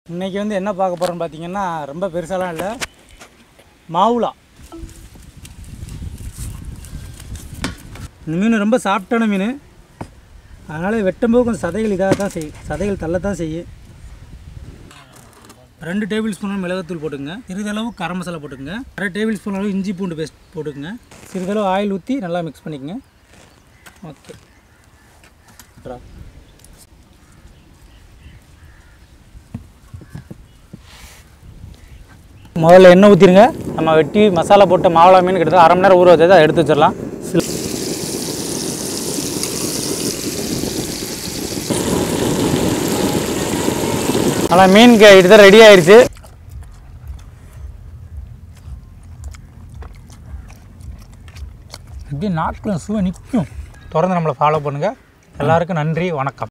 இன்றைக்கி வந்து என்ன பார்க்க போகிறோன்னு பார்த்தீங்கன்னா ரொம்ப பெருசாலாம் இல்லை மாவுலா இந்த மீன் ரொம்ப சாஃப்டான மீன் அதனால் வெட்டும்போது கொஞ்சம் சதைகள் இதாக தான் செய்யும் சதைகள் தள்ள தான் செய்யும் ரெண்டு டேபிள் ஸ்பூன் மிளகாத்தூள் போட்டுங்க சிறிதளவு கரம் மசாலா போட்டுக்கங்க அரை டேபிள் ஸ்பூன் அளவு இஞ்சி பூண்டு பேஸ்ட் போட்டுக்கங்க சிறிதளவு ஆயில் ஊற்றி நல்லா மிக்ஸ் பண்ணிக்கங்க ஓகே முதல்ல எண்ணெய் ஊற்றிருங்க நம்ம வெட்டி மசாலா போட்ட மாவளா மீன் கிட்டத்தட்ட அரை மணி நேரம் ஊற வச்சதை அதை எடுத்து வச்சிடலாம் சில ஆனால் மீன் கிட்டத்தட்ட ரெடி ஆயிடுச்சு அப்படியே நாட்கள் சுவை நிற்கும் தொடர்ந்து நம்மளை ஃபாலோ பண்ணுங்கள் எல்லாருக்கும் நன்றி வணக்கம்